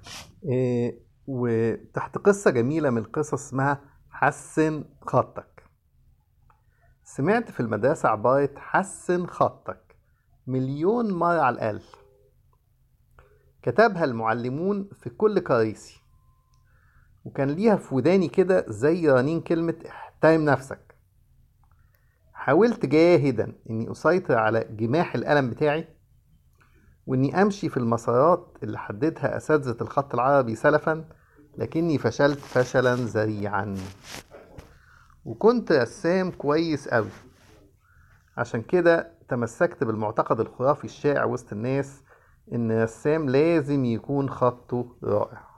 إيه، وتحت قصة جميلة من القصص اسمها حسن خطك سمعت في المدرسة عبارة حسن خطك مليون مرة على الأقل كتبها المعلمون في كل كراسي وكان ليها في وداني كده زي رنين كلمة احترم نفسك حاولت جاهدا اني اسيطر على جماح القلم بتاعي واني امشي في المسارات اللي حددها اساتذة الخط العربي سلفا لكني فشلت فشلا ذريعا وكنت رسام كويس قوي عشان كده تمسكت بالمعتقد الخرافي الشائع وسط الناس ان الرسام لازم يكون خطه رائع